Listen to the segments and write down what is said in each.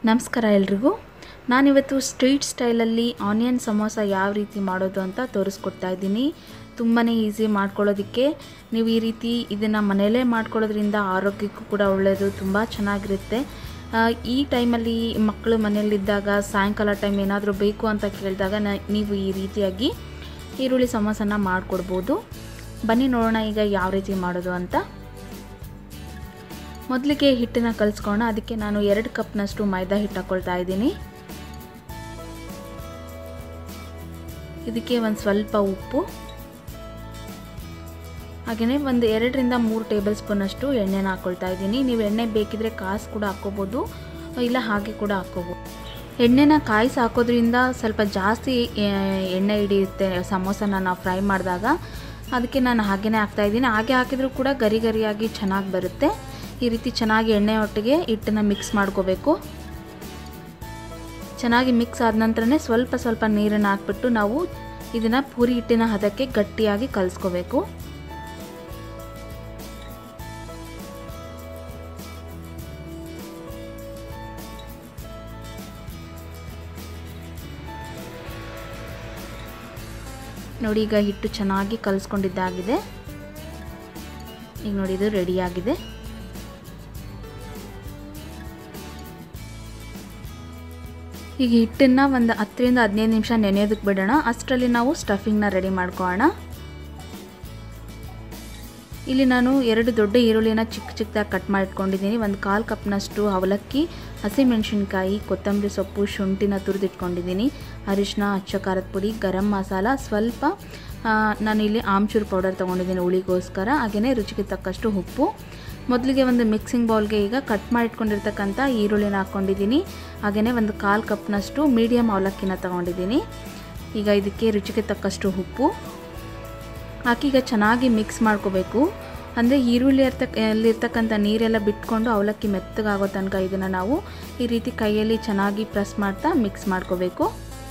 ನಮಸ್ಕಾರ ಎಲ್ರಿಗೂ ನಾನಿವತ್ತು ಸ್ಟ್ರೀಟ್ ಸ್ಟೈಲಲ್ಲಿ ಆನಿಯನ್ ಸಮೋಸ ಯಾವ ರೀತಿ ಮಾಡೋದು ಅಂತ ತೋರಿಸ್ಕೊಡ್ತಾ ಇದ್ದೀನಿ ತುಂಬಾ ಈಸಿ ಮಾಡ್ಕೊಳ್ಳೋದಕ್ಕೆ ನೀವು ಈ ರೀತಿ ಇದನ್ನು ಮನೆಯಲ್ಲೇ ಮಾಡ್ಕೊಳ್ಳೋದ್ರಿಂದ ಆರೋಗ್ಯಕ್ಕೂ ಕೂಡ ಒಳ್ಳೆಯದು ತುಂಬ ಚೆನ್ನಾಗಿರುತ್ತೆ ಆ, ಈ ಟೈಮಲ್ಲಿ ಮಕ್ಕಳು ಮನೆಯಲ್ಲಿದ್ದಾಗ ಸಾಯಂಕಾಲ ಟೈಮ್ ಏನಾದರೂ ಬೇಕು ಅಂತ ಕೇಳಿದಾಗ ನ ನೀವು ಈ ರೀತಿಯಾಗಿ ಈರುಳ್ಳಿ ಸಮೋಸನ ಮಾಡಿಕೊಡ್ಬೋದು ಬನ್ನಿ ನೋಡೋಣ ಈಗ ಯಾವ ರೀತಿ ಮಾಡೋದು ಅಂತ ಮೊದಲಿಗೆ ಹಿಟ್ಟನ್ನು ಕಲಿಸ್ಕೊಳ್ಳೋಣ ಅದಕ್ಕೆ ನಾನು ಎರಡು ಕಪ್ನಷ್ಟು ಮೈದಾ ಹಿಟ್ಟು ಹಾಕ್ಕೊಳ್ತಾ ಇದ್ದೀನಿ ಇದಕ್ಕೆ ಒಂದು ಸ್ವಲ್ಪ ಉಪ್ಪು ಹಾಗೆಯೇ ಒಂದು ಎರಡರಿಂದ ಮೂರು ಟೇಬಲ್ ಸ್ಪೂನಷ್ಟು ಎಣ್ಣೆನ ಹಾಕ್ಕೊಳ್ತಾ ಇದ್ದೀನಿ ನೀವು ಎಣ್ಣೆ ಬೇಕಿದ್ರೆ ಕಾಸು ಕೂಡ ಹಾಕ್ಕೋಬೋದು ಇಲ್ಲ ಹಾಗೆ ಕೂಡ ಹಾಕ್ಕೋಬೋದು ಎಣ್ಣೆನ ಕಾಯಿಸಿ ಹಾಕೋದ್ರಿಂದ ಸ್ವಲ್ಪ ಜಾಸ್ತಿ ಆ, ಎಣ್ಣೆ ಹಿಡಿಯುತ್ತೆ ಸಮೋಸನ ನಾವು ಫ್ರೈ ಮಾಡಿದಾಗ ಅದಕ್ಕೆ ನಾನು ಹಾಗೆಯೇ ಹಾಕ್ತಾಯಿದ್ದೀನಿ ಹಾಗೆ ಹಾಕಿದರೂ ಕೂಡ ಗರಿ ಗರಿಯಾಗಿ ಚೆನ್ನಾಗಿ ಬರುತ್ತೆ ಈ ರೀತಿ ಚೆನ್ನಾಗಿ ಎಣ್ಣೆ ಒಟ್ಟಿಗೆ ಹಿಟ್ಟನ್ನು ಮಿಕ್ಸ್ ಮಾಡ್ಕೋಬೇಕು ಚೆನ್ನಾಗಿ ಮಿಕ್ಸ್ ಆದ ನಂತರನೇ ಸ್ವಲ್ಪ ಸ್ವಲ್ಪ ನೀರನ್ನು ಹಾಕ್ಬಿಟ್ಟು ನಾವು ಇದನ್ನು ಪೂರಿ ಹಿಟ್ಟಿನ ಹದಕ್ಕೆ ಗಟ್ಟಿಯಾಗಿ ಕಲಿಸ್ಕೋಬೇಕು ನೋಡಿ ಈಗ ಹಿಟ್ಟು ಚೆನ್ನಾಗಿ ಕಲಿಸ್ಕೊಂಡಿದ್ದಾಗಿದೆ ಈಗ ನೋಡಿ ಇದು ರೆಡಿಯಾಗಿದೆ ಈಗ ಹಿಟ್ಟನ್ನು ಒಂದು ಹತ್ತರಿಂದ ಹದಿನೈದು ನಿಮಿಷ ನೆನೆಯೋದಕ್ಕೆ ಬಿಡೋಣ ಅಷ್ಟರಲ್ಲಿ ನಾವು ಸ್ಟಫಿಂಗ್ನ ರೆಡಿ ಮಾಡ್ಕೊಳ್ಳೋಣ ಇಲ್ಲಿ ನಾನು ಎರಡು ದೊಡ್ಡ ಈರುಳ್ಳಿನ ಚಿಕ್ಕ ಚಿಕ್ಕದಾಗಿ ಕಟ್ ಮಾಡಿಟ್ಕೊಂಡಿದ್ದೀನಿ ಒಂದು ಕಾಲು ಕಪ್ನಷ್ಟು ಅವಲಕ್ಕಿ ಹಸಿಮೆಣಸಿನ್ಕಾಯಿ ಕೊತ್ತಂಬರಿ ಸೊಪ್ಪು ಶುಂಠಿನ ತುರಿದಿಟ್ಕೊಂಡಿದ್ದೀನಿ ಅರಿಶಿನ ಅಚ್ಚ ಖಾರದ ಪುಡಿ ಗರಂ ಮಸಾಲ ಸ್ವಲ್ಪ ಆ, ನಾನಿಲ್ಲಿ ಆಮ್ಚೂರು ಪೌಡರ್ ತೊಗೊಂಡಿದ್ದೀನಿ ಹುಳಿಗೋಸ್ಕರ ಹಾಗೆಯೇ ರುಚಿಗೆ ತಕ್ಕಷ್ಟು ಉಪ್ಪು ಮೊದಲಿಗೆ ಒಂದು ಮಿಕ್ಸಿಂಗ್ ಬೌಲ್ಗೆ ಈಗ ಕಟ್ ಮಾಡಿಟ್ಕೊಂಡಿರ್ತಕ್ಕಂಥ ಈರುಳ್ಳಿನ ಹಾಕ್ಕೊಂಡಿದ್ದೀನಿ ಹಾಗೆಯೇ ಒಂದು ಕಾಲು ಕಪ್ನಷ್ಟು ಮೀಡಿಯಮ್ ಅವಲಕ್ಕಿನ ತೊಗೊಂಡಿದ್ದೀನಿ ಈಗ ಇದಕ್ಕೆ ರುಚಿಗೆ ತಕ್ಕಷ್ಟು ಉಪ್ಪು ಹಾಕಿ ಈಗ ಚೆನ್ನಾಗಿ ಮಿಕ್ಸ್ ಮಾಡ್ಕೋಬೇಕು ಅಂದರೆ ಈರುಳ್ಳಿ ಇರ್ತಕ್ಕ ಅಲ್ಲಿರ್ತಕ್ಕಂಥ ನೀರೆಲ್ಲ ಬಿಟ್ಕೊಂಡು ಅವಲಕ್ಕಿ ಮೆತ್ತಗಾಗೋ ತನಕ ಇದನ್ನು ನಾವು ಈ ರೀತಿ ಕೈಯಲ್ಲಿ ಚೆನ್ನಾಗಿ ಪ್ರೆಸ್ ಮಾಡ್ತಾ ಮಿಕ್ಸ್ ಮಾಡ್ಕೋಬೇಕು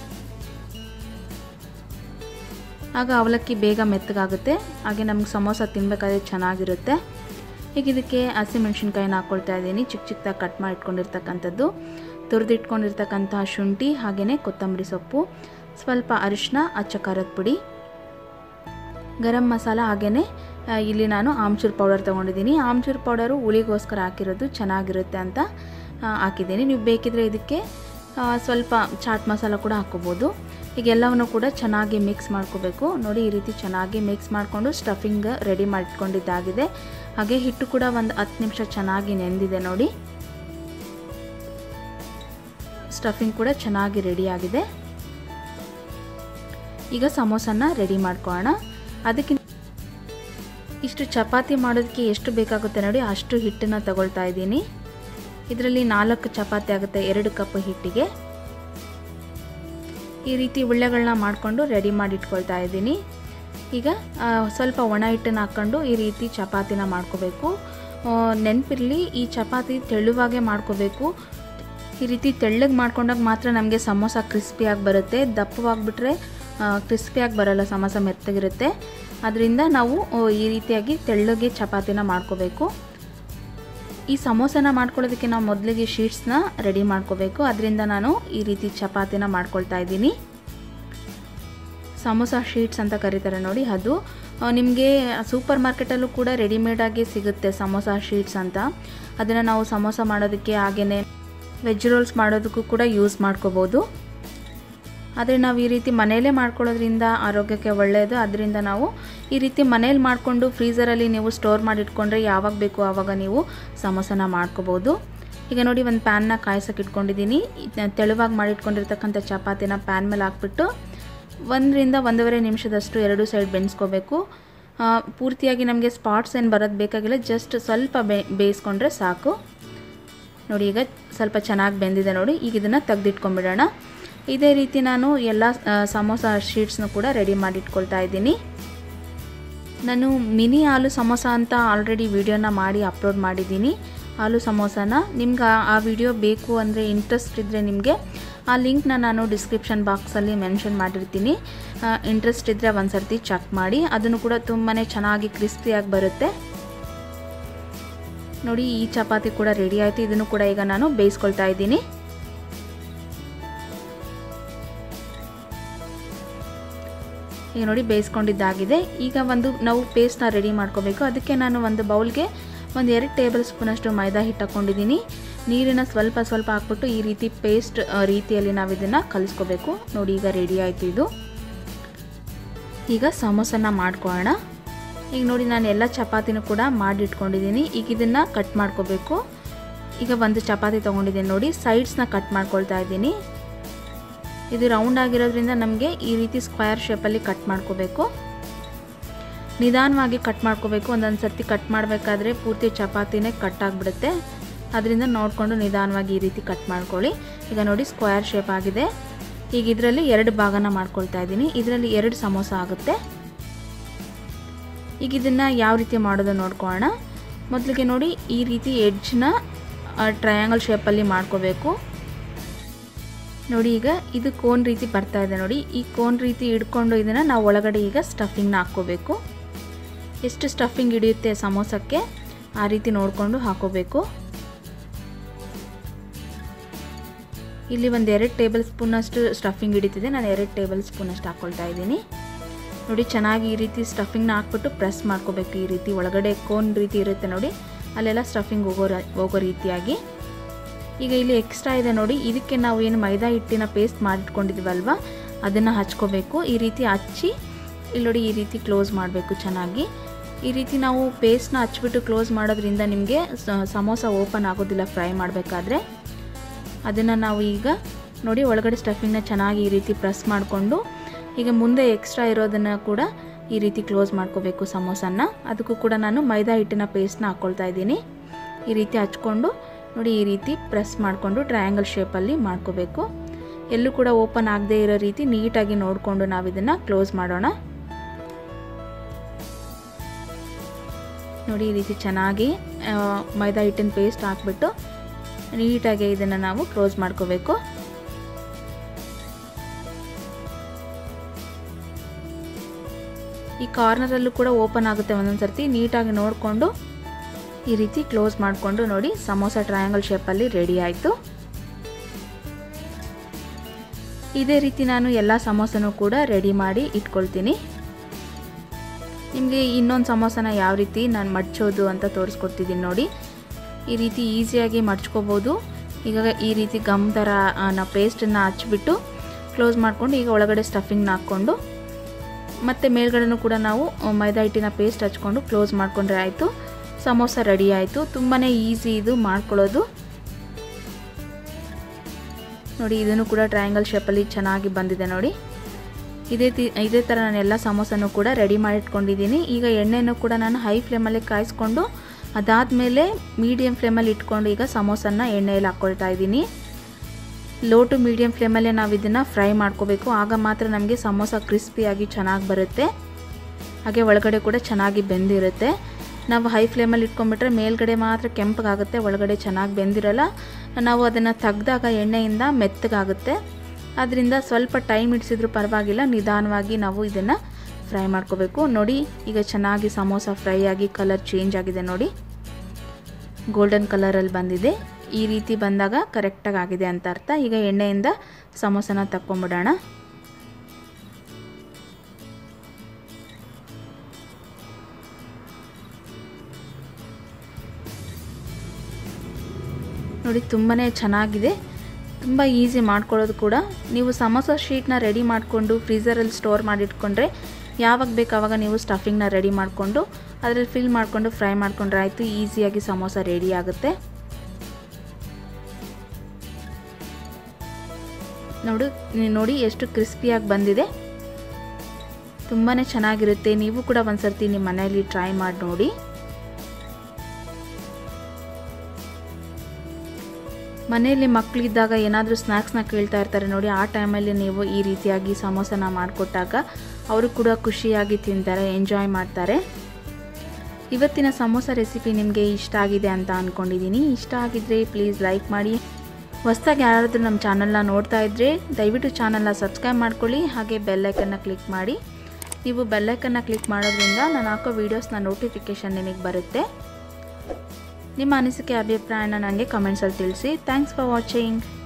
ಆಗ ಅವಲಕ್ಕಿ ಬೇಗ ಮೆತ್ತಗಾಗುತ್ತೆ ಹಾಗೆ ನಮ್ಗೆ ಸಮೋಸ ತಿನ್ನಬೇಕಾದ್ರೆ ಚೆನ್ನಾಗಿರುತ್ತೆ ಈಗ ಇದಕ್ಕೆ ಹಸಿಮೆಣ್ಸಿನ್ಕಾಯಿನ ಹಾಕ್ಕೊಳ್ತಾ ಇದ್ದೀನಿ ಚಿಕ್ಕ ಚಿಕ್ಕದಾಗಿ ಕಟ್ ಮಾಡಿ ಇಟ್ಕೊಂಡಿರ್ತಕ್ಕಂಥದ್ದು ತುರಿದಿಟ್ಕೊಂಡಿರ್ತಕ್ಕಂಥ ಶುಂಠಿ ಹಾಗೆಯೇ ಕೊತ್ತಂಬರಿ ಸೊಪ್ಪು ಸ್ವಲ್ಪ ಅರಿಶಿನ ಅಚ್ಚ ಖಾರದ ಪುಡಿ ಗರಂ ಮಸಾಲ ಹಾಗೆಯೇ ಆ, ಇಲ್ಲಿ ನಾನು ಆಮ್ಚೂರು ಪೌಡರ್ ತೊಗೊಂಡಿದ್ದೀನಿ ಆಮ್ಚೂರು ಪೌಡರು ಹುಳಿಗೋಸ್ಕರ ಹಾಕಿರೋದು ಚೆನ್ನಾಗಿರುತ್ತೆ ಅಂತ ಆ, ಹಾಕಿದ್ದೀನಿ ನೀವು ಬೇಕಿದ್ರೆ ಇದಕ್ಕೆ ಆ, ಸ್ವಲ್ಪ ಚಾಟ್ ಮಸಾಲ ಕೂಡ ಹಾಕ್ಕೋಬೋದು ಈಗ ಎಲ್ಲವನ್ನು ಕೂಡ ಚೆನ್ನಾಗಿ ಮಿಕ್ಸ್ ಮಾಡ್ಕೋಬೇಕು ನೋಡಿ ಈ ರೀತಿ ಚೆನ್ನಾಗಿ ಮಿಕ್ಸ್ ಮಾಡಿಕೊಂಡು ಸ್ಟಫಿಂಗ್ ರೆಡಿ ಮಾಡಿಟ್ಕೊಂಡಿದ್ದಾಗಿದೆ ಹಾಗೆ ಹಿಟ್ಟು ಕೂಡ ಒಂದು ಹತ್ತು ನಿಮಿಷ ಚೆನ್ನಾಗಿ ನೆಂದಿದೆ ನೋಡಿ ಸ್ಟಫಿಂಗ್ ಕೂಡ ಚೆನ್ನಾಗಿ ರೆಡಿಯಾಗಿದೆ ಈಗ ಸಮೋಸನ ರೆಡಿ ಮಾಡ್ಕೊಳ್ಳೋಣ ಅದಕ್ಕೆ ಇಷ್ಟು ಚಪಾತಿ ಮಾಡೋದಕ್ಕೆ ಎಷ್ಟು ಬೇಕಾಗುತ್ತೆ ನೋಡಿ ಅಷ್ಟು ಹಿಟ್ಟನ್ನು ತಗೊಳ್ತಾ ಇದ್ದೀನಿ ಇದರಲ್ಲಿ ನಾಲ್ಕು ಚಪಾತಿ ಆಗುತ್ತೆ ಎರಡು ಕಪ್ ಹಿಟ್ಟಿಗೆ ಈ ರೀತಿ ಉಳ್ಳೆಗಳನ್ನ ಮಾಡಿಕೊಂಡು ರೆಡಿ ಮಾಡಿ ಇಟ್ಕೊಳ್ತಾ ಇದ್ದೀನಿ ಈಗ ಆ, ಸ್ವಲ್ಪ ಒಣ ಹಿಟ್ಟನ್ನು ಹಾಕ್ಕೊಂಡು ಈ ರೀತಿ ಚಪಾತಿನ ಮಾಡ್ಕೋಬೇಕು ನೆನಪಿರಲಿ ಈ ಚಪಾತಿ ತೆಳುವಾಗೆ ಮಾಡ್ಕೋಬೇಕು ಈ ರೀತಿ ತೆಳ್ಳಗೆ ಮಾಡ್ಕೊಂಡಾಗ ಮಾತ್ರ ನಮಗೆ ಸಮೋಸ ಕ್ರಿಸ್ಪಿಯಾಗಿ ಬರುತ್ತೆ ದಪ್ಪವಾಗಿಬಿಟ್ರೆ ಕ್ರಿಸ್ಪಿಯಾಗಿ ಬರಲ್ಲ ಸಮೋಸ ಮೆತ್ತಗಿರುತ್ತೆ ಅದರಿಂದ ನಾವು ಆ, ಈ ರೀತಿಯಾಗಿ ತೆಳ್ಳಗೆ ಚಪಾತಿನ ಮಾಡ್ಕೋಬೇಕು ಈ ಸಮೋಸನ ಮಾಡ್ಕೊಳ್ಳೋದಕ್ಕೆ ನಾವು ಮೊದಲಿಗೆ ಶೀಟ್ಸ್ನ ರೆಡಿ ಮಾಡ್ಕೋಬೇಕು ಅದರಿಂದ ನಾನು ಈ ರೀತಿ ಚಪಾತಿನ ಮಾಡ್ಕೊಳ್ತಾ ಇದ್ದೀನಿ ಸಮೋಸ ಶೀಟ್ಸ್ ಅಂತ ಕರೀತಾರೆ ನೋಡಿ ಅದು ನಿಮಗೆ ಸೂಪರ್ ಮಾರ್ಕೆಟಲ್ಲೂ ಕೂಡ ರೆಡಿಮೇಡಾಗಿ ಸಿಗುತ್ತೆ ಸಮೋಸ ಶೀಟ್ಸ್ ಅಂತ ಅದನ್ನು ನಾವು ಸಮೋಸ ಮಾಡೋದಕ್ಕೆ ಹಾಗೆಯೇ ವೆಜ್ ರೋಲ್ಸ್ ಮಾಡೋದಕ್ಕೂ ಕೂಡ ಯೂಸ್ ಮಾಡ್ಕೋಬೋದು ಆದರೆ ನಾವು ಈ ರೀತಿ ಮನೆಯಲ್ಲೇ ಮಾಡ್ಕೊಳ್ಳೋದ್ರಿಂದ ಆರೋಗ್ಯಕ್ಕೆ ಒಳ್ಳೆಯದು ಅದರಿಂದ ನಾವು ಈ ರೀತಿ ಮನೇಲಿ ಮಾಡಿಕೊಂಡು ಫ್ರೀಸರಲ್ಲಿ ನೀವು ಸ್ಟೋರ್ ಮಾಡಿಟ್ಕೊಂಡ್ರೆ ಯಾವಾಗ ಬೇಕು ಆವಾಗ ನೀವು ಸಮೋಸನ ಮಾಡ್ಕೋಬೋದು ಈಗ ನೋಡಿ ಒಂದು ಪ್ಯಾನ್ನ ಕಾಯ್ಸಕ್ಕೆ ಇಟ್ಕೊಂಡಿದ್ದೀನಿ ಇದ್ನ ತೆಳುವಾಗಿ ಮಾಡಿಟ್ಕೊಂಡಿರ್ತಕ್ಕಂಥ ಚಪಾತಿನ ಪ್ಯಾನ್ ಮೇಲೆ ಹಾಕ್ಬಿಟ್ಟು ಒಂದರಿಂದ ಒಂದೂವರೆ ನಿಮಿಷದಷ್ಟು ಎರಡು ಸೈಡ್ ಬೆನ್ಸ್ಕೋಬೇಕು ಆ, ಪೂರ್ತಿಯಾಗಿ ನಮಗೆ ಸ್ಪಾಟ್ಸ್ ಏನು ಬರೋದು ಬೇಕಾಗಿಲ್ಲ ಜಸ್ಟ್ ಸ್ವಲ್ಪ ಬೇ ಬೇಯಿಸ್ಕೊಂಡ್ರೆ ಸಾಕು ನೋಡಿ ಈಗ ಸ್ವಲ್ಪ ಚೆನ್ನಾಗಿ ಬೆಂದಿದೆ ನೋಡಿ ಈಗ ಇದನ್ನು ತೆಗೆದಿಟ್ಕೊಂಡ್ಬಿಡೋಣ ಇದೇ ರೀತಿ ನಾನು ಎಲ್ಲ ಆ, ಸಮೋಸ ಶೀಟ್ಸ್ನು ಕೂಡ ರೆಡಿ ಮಾಡಿ ಇಟ್ಕೊಳ್ತಾ ಇದ್ದೀನಿ ನಾನು ಮಿನಿ ಆಲೂ ಸಮೋಸ ಅಂತ ಆಲ್ರೆಡಿ ವಿಡಿಯೋನ ಮಾಡಿ ಅಪ್ಲೋಡ್ ಮಾಡಿದ್ದೀನಿ ಆಲೂ ಸಮೋಸನ ನಿಮ್ಗೆ ಆ- ಆ ವಿಡಿಯೋ ಬೇಕು ಅಂದರೆ ಇಂಟ್ರೆಸ್ಟ್ ಇದ್ದರೆ ನಿಮಗೆ ಆ ಲಿಂಕ್ನ ನಾನು ಡಿಸ್ಕ್ರಿಪ್ಷನ್ ಬಾಕ್ಸಲ್ಲಿ ಮೆನ್ಷನ್ ಮಾಡಿರ್ತೀನಿ ಇಂಟ್ರೆಸ್ಟ್ ಇದ್ದರೆ ಒಂದು ಸರ್ತಿ ಚೆಕ್ ಮಾಡಿ ಅದನ್ನು ಕೂಡ ತುಂಬಾ ಚೆನ್ನಾಗಿ ಕ್ರಿಸ್ಪಿಯಾಗಿ ಬರುತ್ತೆ ನೋಡಿ ಈ ಚಪಾತಿ ಕೂಡ ರೆಡಿ ಆಯಿತು ಇದನ್ನು ಕೂಡ ಈಗ ನಾನು ಬೇಯಿಸ್ಕೊಳ್ತಾ ಇದ್ದೀನಿ ಈಗ ನೋಡಿ ಬೇಯಿಸ್ಕೊಂಡಿದ್ದಾಗಿದೆ ಈಗ ಒಂದು ನಾವು ಪೇಸ್ಟ್ನ ರೆಡಿ ಮಾಡ್ಕೋಬೇಕು ಅದಕ್ಕೆ ನಾನು ಒಂದು ಬೌಲ್ಗೆ ಒಂದು ಎರಡು ಟೇಬಲ್ ಸ್ಪೂನಷ್ಟು ಮೈದಾ ಹಿಟ್ಟು ಹಾಕ್ಕೊಂಡಿದ್ದೀನಿ ನೀರನ್ನು ಸ್ವಲ್ಪ ಸ್ವಲ್ಪ ಹಾಕ್ಬಿಟ್ಟು ಈ ರೀತಿ ಪೇಸ್ಟ್ ರೀತಿಯಲ್ಲಿ ನಾವು ಇದನ್ನು ಕಲಿಸ್ಕೋಬೇಕು ನೋಡಿ ಈಗ ರೆಡಿ ಆಯಿತು ಇದು ಈಗ ಸಮೋಸನ ಮಾಡ್ಕೊಳ್ಳೋಣ ಈಗ ನೋಡಿ ನಾನು ಎಲ್ಲ ಚಪಾತಿನೂ ಕೂಡ ಮಾಡಿಟ್ಕೊಂಡಿದ್ದೀನಿ ಈಗ ಇದನ್ನು ಕಟ್ ಮಾಡ್ಕೋಬೇಕು ಈಗ ಒಂದು ಚಪಾತಿ ತೊಗೊಂಡಿದ್ದೀನಿ ನೋಡಿ ಸೈಡ್ಸ್ನ ಕಟ್ ಮಾಡ್ಕೊಳ್ತಾ ಇದ್ದೀನಿ ಇದು ರೌಂಡ್ ಆಗಿರೋದ್ರಿಂದ ನಮಗೆ ಈ ರೀತಿ ಸ್ಕ್ವೇರ್ ಶೇಪಲ್ಲಿ ಕಟ್ ಮಾಡ್ಕೋಬೇಕು ನಿಧಾನವಾಗಿ ಕಟ್ ಮಾಡ್ಕೋಬೇಕು ಒಂದೊಂದು ಸರ್ತಿ ಕಟ್ ಮಾಡಬೇಕಾದ್ರೆ ಪೂರ್ತಿ ಚಪಾತಿನೇ ಕಟ್ ಆಗಿಬಿಡುತ್ತೆ ಅದರಿಂದ ನೋಡಿಕೊಂಡು ನಿಧಾನವಾಗಿ ಈ ರೀತಿ ಕಟ್ ಮಾಡ್ಕೊಳ್ಳಿ ಈಗ ನೋಡಿ ಸ್ಕ್ವೇರ್ ಶೇಪ್ ಆಗಿದೆ ಈಗ ಇದರಲ್ಲಿ ಎರಡು ಭಾಗನ ಮಾಡ್ಕೊಳ್ತಾ ಇದ್ದೀನಿ ಇದರಲ್ಲಿ ಎರಡು ಸಮೋಸ ಆಗುತ್ತೆ ಈಗ ಇದನ್ನು ಯಾವ ರೀತಿ ಮಾಡೋದು ನೋಡ್ಕೊಳ್ಳೋಣ ಮೊದಲಿಗೆ ನೋಡಿ ಈ ರೀತಿ ಎಡ್ಜ್ನ ಟ್ರಯಾಂಗಲ್ ಶೇಪಲ್ಲಿ ಮಾಡ್ಕೋಬೇಕು ನೋಡಿ ಈಗ ಇದು ಕೋನ್ ರೀತಿ ಬರ್ತಾ ಇದೆ ನೋಡಿ ಈ ಕೋನ್ ರೀತಿ ಹಿಡ್ಕೊಂಡು ಇದನ್ನು ನಾವು ಒಳಗಡೆ ಈಗ ಸ್ಟಫಿಂಗ್ನ ಹಾಕ್ಕೋಬೇಕು ಎಷ್ಟು ಸ್ಟಫಿಂಗ್ ಹಿಡಿಯುತ್ತೆ ಸಮೋಸಕ್ಕೆ ಆ ರೀತಿ ನೋಡಿಕೊಂಡು ಹಾಕೋಬೇಕು ಇಲ್ಲಿ ಒಂದು ಎರಡು ಟೇಬಲ್ ಸ್ಪೂನಷ್ಟು ಸ್ಟಫಿಂಗ್ ಹಿಡಿತಿದೆ ನಾನು ಎರಡು ಟೇಬಲ್ ಸ್ಪೂನಷ್ಟು ಹಾಕ್ಕೊಳ್ತಾ ಇದ್ದೀನಿ ನೋಡಿ ಚೆನ್ನಾಗಿ ಈ ರೀತಿ ಸ್ಟಫಿಂಗ್ನ ಹಾಕ್ಬಿಟ್ಟು ಪ್ರೆಸ್ ಮಾಡ್ಕೋಬೇಕು ಈ ರೀತಿ ಒಳಗಡೆ ಕೋನ್ ರೀತಿ ಇರುತ್ತೆ ನೋಡಿ ಅಲ್ಲೆಲ್ಲ ಸ್ಟಫಿಂಗ್ ಹೋಗೋ ಹೋಗೋ ರೀತಿಯಾಗಿ ಈಗ ಇಲ್ಲಿ ಎಕ್ಸ್ಟ್ರಾ ಇದೆ ನೋಡಿ ಇದಕ್ಕೆ ನಾವು ಏನು ಮೈದಾ ಹಿಟ್ಟಿನ ಪೇಸ್ಟ್ ಮಾಡಿಟ್ಕೊಂಡಿದ್ವಲ್ವ ಅದನ್ನು ಹಚ್ಕೋಬೇಕು ಈ ರೀತಿ ಹಚ್ಚಿ ಇಲ್ಲಿ ನೋಡಿ ಈ ರೀತಿ ಕ್ಲೋಸ್ ಮಾಡಬೇಕು ಚೆನ್ನಾಗಿ ಈ ರೀತಿ ನಾವು ಪೇಸ್ಟ್ನ ಹಚ್ಬಿಟ್ಟು ಕ್ಲೋಸ್ ಮಾಡೋದ್ರಿಂದ ನಿಮಗೆ ಸಮೋಸ ಓಪನ್ ಆಗೋದಿಲ್ಲ ಫ್ರೈ ಮಾಡಬೇಕಾದ್ರೆ ಅದನ್ನು ನಾವು ಈಗ ನೋಡಿ ಒಳಗಡೆ ಸ್ಟಫಿಂಗ್ನ ಚೆನ್ನಾಗಿ ಈ ರೀತಿ ಪ್ರೆಸ್ ಮಾಡಿಕೊಂಡು ಈಗ ಮುಂದೆ ಎಕ್ಸ್ಟ್ರಾ ಇರೋದನ್ನು ಕೂಡ ಈ ರೀತಿ ಕ್ಲೋಸ್ ಮಾಡ್ಕೋಬೇಕು ಸಮೋಸನ ಅದಕ್ಕೂ ಕೂಡ ನಾನು ಮೈದಾ ಹಿಟ್ಟಿನ ಪೇಸ್ಟ್ನ ಹಾಕ್ಕೊಳ್ತಾ ಇದ್ದೀನಿ ಈ ರೀತಿ ಹಚ್ಕೊಂಡು ನೋಡಿ ಈ ರೀತಿ ಪ್ರೆಸ್ ಮಾಡಿಕೊಂಡು ಟ್ರಯಾಂಗಲ್ ಶೇಪಲ್ಲಿ ಮಾಡ್ಕೋಬೇಕು ಎಲ್ಲೂ ಕೂಡ ಓಪನ್ ಆಗದೇ ಇರೋ ರೀತಿ ನೀಟಾಗಿ ನೋಡಿಕೊಂಡು ನಾವು ಇದನ್ನು ಕ್ಲೋಸ್ ಮಾಡೋಣ ನೋಡಿ ಈ ರೀತಿ ಚೆನ್ನಾಗಿ ಮೈದಾ ಹಿಟ್ಟಿನ ಪೇಸ್ಟ್ ಹಾಕ್ಬಿಟ್ಟು ನೀಟಾಗಿ ಇದನ್ನು ನಾವು ಕ್ಲೋಸ್ ಮಾಡ್ಕೋಬೇಕು ಈ ಕಾರ್ನರಲ್ಲೂ ಕೂಡ ಓಪನ್ ಆಗುತ್ತೆ ಒಂದೊಂದು ಸರ್ತಿ ನೀಟಾಗಿ ನೋಡಿಕೊಂಡು ಈ ರೀತಿ ಕ್ಲೋಸ್ ಮಾಡಿಕೊಂಡು ನೋಡಿ ಸಮೋಸ ಟ್ರಯಾಂಗಲ್ ಶೇಪಲ್ಲಿ ರೆಡಿ ಆಯಿತು ಇದೇ ರೀತಿ ನಾನು ಎಲ್ಲ ಸಮೋಸನೂ ಕೂಡ ರೆಡಿ ಮಾಡಿ ಇಟ್ಕೊಳ್ತೀನಿ ನಿಮಗೆ ಇನ್ನೊಂದು ಸಮೋಸನ ಯಾವ ರೀತಿ ನಾನು ಮಡ್ಚೋದು ಅಂತ ತೋರಿಸ್ಕೊಡ್ತಿದ್ದೀನಿ ನೋಡಿ ಈ ರೀತಿ ಈಸಿಯಾಗಿ ಮಡ್ಚ್ಕೋಬೋದು ಈಗ ಈ ರೀತಿ ಗಮ್ ಥರ ನಾವು ಪೇಸ್ಟನ್ನು ಹಚ್ಬಿಟ್ಟು ಕ್ಲೋಸ್ ಮಾಡಿಕೊಂಡು ಈಗ ಒಳಗಡೆ ಸ್ಟಫಿಂಗ್ನ ಹಾಕ್ಕೊಂಡು ಮತ್ತು ಮೇಲ್ಗಡೆನೂ ಕೂಡ ನಾವು ಮೈದಾ ಹಿಟ್ಟಿನ ಪೇಸ್ಟ್ ಹಚ್ಕೊಂಡು ಕ್ಲೋಸ್ ಮಾಡಿಕೊಂಡ್ರೆ ಆಯಿತು ಸಮೋಸ ರೆಡಿ ಆಯಿತು ತುಂಬಾ ಈಸಿ ಇದು ಮಾಡ್ಕೊಳ್ಳೋದು ನೋಡಿ ಇದನ್ನು ಕೂಡ ಟ್ರಯಾಂಗಲ್ ಶೇಪಲ್ಲಿ ಚೆನ್ನಾಗಿ ಬಂದಿದೆ ನೋಡಿ ಇದೇ ತಿ ಇದೇ ಥರ ನಾನು ಎಲ್ಲ ಸಮೋಸನೂ ಕೂಡ ರೆಡಿ ಮಾಡಿಟ್ಕೊಂಡಿದ್ದೀನಿ ಈಗ ಎಣ್ಣೆನೂ ಕೂಡ ನಾನು ಹೈ ಫ್ಲೇಮಲ್ಲಿ ಕಾಯಿಸ್ಕೊಂಡು ಅದಾದಮೇಲೆ ಮೀಡಿಯಮ್ ಫ್ಲೇಮಲ್ಲಿ ಇಟ್ಕೊಂಡು ಈಗ ಸಮೋಸನ ಎಣ್ಣೆಯಲ್ಲಿ ಹಾಕ್ಕೊಳ್ತಾ ಇದ್ದೀನಿ ಲೋ ಟು ಮೀಡಿಯಮ್ ಫ್ಲೇಮಲ್ಲೇ ನಾವು ಇದನ್ನು ಫ್ರೈ ಮಾಡ್ಕೋಬೇಕು ಆಗ ಮಾತ್ರ ನಮಗೆ ಸಮೋಸ ಕ್ರಿಸ್ಪಿಯಾಗಿ ಚೆನ್ನಾಗಿ ಬರುತ್ತೆ ಹಾಗೆ ಒಳಗಡೆ ಕೂಡ ಚೆನ್ನಾಗಿ ಬೆಂದಿರುತ್ತೆ ನಾವು ಹೈ ಫ್ಲೇಮಲ್ಲಿ ಇಟ್ಕೊಂಡ್ಬಿಟ್ರೆ ಮೇಲ್ಗಡೆ ಮಾತ್ರ ಕೆಂಪಗಾಗುತ್ತೆ ಒಳಗಡೆ ಚೆನ್ನಾಗಿ ಬೆಂದಿರಲ್ಲ ನಾವು ಅದನ್ನು ತೆಗ್ದಾಗ ಎಣ್ಣೆಯಿಂದ ಮೆತ್ತಗಾಗುತ್ತೆ ಅದರಿಂದ ಸ್ವಲ್ಪ ಟೈಮ್ ಇಡಿಸಿದ್ರೂ ಪರವಾಗಿಲ್ಲ ನಿಧಾನವಾಗಿ ನಾವು ಇದನ್ನು ಫ್ರೈ ಮಾಡ್ಕೋಬೇಕು ನೋಡಿ ಈಗ ಚೆನ್ನಾಗಿ ಸಮೋಸ ಫ್ರೈ ಆಗಿ ಕಲರ್ ಚೇಂಜ್ ಆಗಿದೆ ನೋಡಿ ಗೋಲ್ಡನ್ ಕಲರಲ್ಲಿ ಬಂದಿದೆ ಈ ರೀತಿ ಬಂದಾಗ ಕರೆಕ್ಟಾಗಿ ಆಗಿದೆ ಅಂತ ಅರ್ಥ ಈಗ ಎಣ್ಣೆಯಿಂದ ಸಮೋಸನ ತಕ್ಕೊಂಬಿಡೋಣ ನೋಡಿ ತುಂಬಾ ಚೆನ್ನಾಗಿದೆ ತುಂಬ ಈಸಿ ಮಾಡ್ಕೊಳ್ಳೋದು ಕೂಡ ನೀವು ಸಮೋಸ ಶೀಟ್ನ ರೆಡಿ ಮಾಡಿಕೊಂಡು ಫ್ರೀಝರಲ್ಲಿ ಸ್ಟೋರ್ ಮಾಡಿಟ್ಕೊಂಡ್ರೆ ಯಾವಾಗ ಬೇಕು ಆವಾಗ ನೀವು ಸ್ಟಫಿಂಗ್ನ ರೆಡಿ ಮಾಡಿಕೊಂಡು ಅದರಲ್ಲಿ ಫಿಲ್ ಮಾಡಿಕೊಂಡು ಫ್ರೈ ಮಾಡಿಕೊಂಡ್ರೆ ಆಯಿತು ಈಸಿಯಾಗಿ ಸಮೋಸ ರೆಡಿ ಆಗುತ್ತೆ ನೋಡು ನೋಡಿ ಎಷ್ಟು ಕ್ರಿಸ್ಪಿಯಾಗಿ ಬಂದಿದೆ ತುಂಬಾ ಚೆನ್ನಾಗಿರುತ್ತೆ ನೀವು ಕೂಡ ಒಂದ್ಸರ್ತಿ ನಿಮ್ಮ ಮನೆಯಲ್ಲಿ ಟ್ರೈ ಮಾಡಿ ನೋಡಿ ಮನೆಯಲ್ಲಿ ಮಕ್ಕಳಿದ್ದಾಗ ಏನಾದರೂ ಸ್ನ್ಯಾಕ್ಸ್ನ ಕೇಳ್ತಾ ಇರ್ತಾರೆ ನೋಡಿ ಆ ಟೈಮಲ್ಲಿ ನೀವು ಈ ರೀತಿಯಾಗಿ ಸಮೋಸನ ಮಾಡಿಕೊಟ್ಟಾಗ ಅವರು ಕೂಡ ಖುಷಿಯಾಗಿ ತಿಂತಾರೆ ಎಂಜಾಯ್ ಮಾಡ್ತಾರೆ ಇವತ್ತಿನ ಸಮೋಸ ರೆಸಿಪಿ ನಿಮಗೆ ಇಷ್ಟ ಆಗಿದೆ ಅಂತ ಅಂದ್ಕೊಂಡಿದ್ದೀನಿ ಇಷ್ಟ ಆಗಿದ್ದರೆ ಪ್ಲೀಸ್ ಲೈಕ್ ಮಾಡಿ ಹೊಸ್ದಾಗಿ ಯಾರಾದರೂ ನಮ್ಮ ಚಾನಲ್ನ ನೋಡ್ತಾ ಇದ್ದರೆ ದಯವಿಟ್ಟು ಚಾನಲ್ನ ಸಬ್ಸ್ಕ್ರೈಬ್ ಮಾಡ್ಕೊಳ್ಳಿ ಹಾಗೆ ಬೆಲ್ಲೈಕನ್ನ ಕ್ಲಿಕ್ ಮಾಡಿ ನೀವು ಬೆಲ್ಲೈಕನ್ನ ಕ್ಲಿಕ್ ಮಾಡೋದ್ರಿಂದ ನಾನು ಹಾಕೋ ವೀಡಿಯೋಸ್ನ ನೋಟಿಫಿಕೇಷನ್ ನಿಮಗೆ ಬರುತ್ತೆ ನಿಮ್ಮ ಅನಿಸಿಕೆ ಅಭಿಪ್ರಾಯನ ನನಗೆ ಕಮೆಂಟ್ಸಲ್ಲಿ ತಿಳಿಸಿ ಥ್ಯಾಂಕ್ಸ್ ಫಾರ್ ವಾಚಿಂಗ್